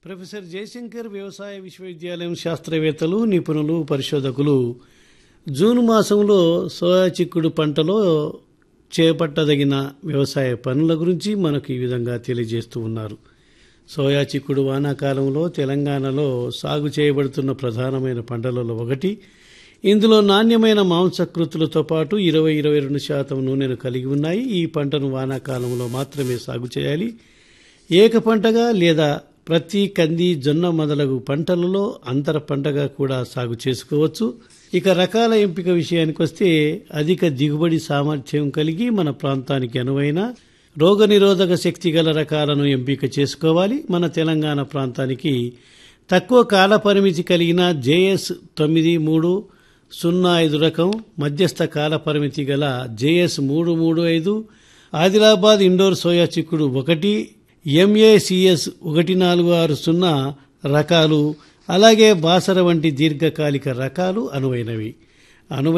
professor Jayashankar వ్యవసాయ విశ్వవిద్యాలయం శాస్త్రవేత్తలు నిపుణులు పరిశోధకులు జూన్ మాసంలో సోయా చిక్కుడు పంటలో చేపట్టదగిన వ్యవసాయ పనుల గురించి మనకు ఈ విధంగా తెలియజేస్తూ ఉన్నారు సోయా చిక్కుడు వానాకాలంలో తెలంగాణలో సాగు చేయబడుతున్న ప్రధానమైన పంటలలో ఒకటి ఇందులో నాణ్యమైన మాంసకృతులతో పాటు ఇరవై ఇరవై రెండు శాతం నూనెను కలిగి ఉన్నాయి ఈ పంటను వానాకాలంలో మాత్రమే సాగు చేయాలి ఏక పంటగా లేదా ప్రతి కంది జొన్న మొదలగు పంటలలో అంతర పంటగా కూడా సాగు చేసుకోవచ్చు ఇక రకాల ఎంపిక విషయానికి వస్తే అధిక దిగుబడి సామర్థ్యం కలిగి మన ప్రాంతానికి అనువైన రోగనిరోధక శక్తి గల రకాలను ఎంపిక చేసుకోవాలి మన తెలంగాణ ప్రాంతానికి తక్కువ కాల పరిమితి కలిగిన జేఎస్ తొమ్మిది మూడు సున్నా ఐదు రకం మధ్యస్థ కాల పరిమితి గల జేఎస్ మూడు మూడు ఐదు ఆదిలాబాద్ ఇండోర్ సోయా చిక్కుడు ఒకటి ఎంఏసిఎస్ ఒకటి నాలుగు ఆరు సున్నా రకాలు అలాగే బాసర వంటి దీర్ఘకాలిక రకాలు అనువైనవి అనువైన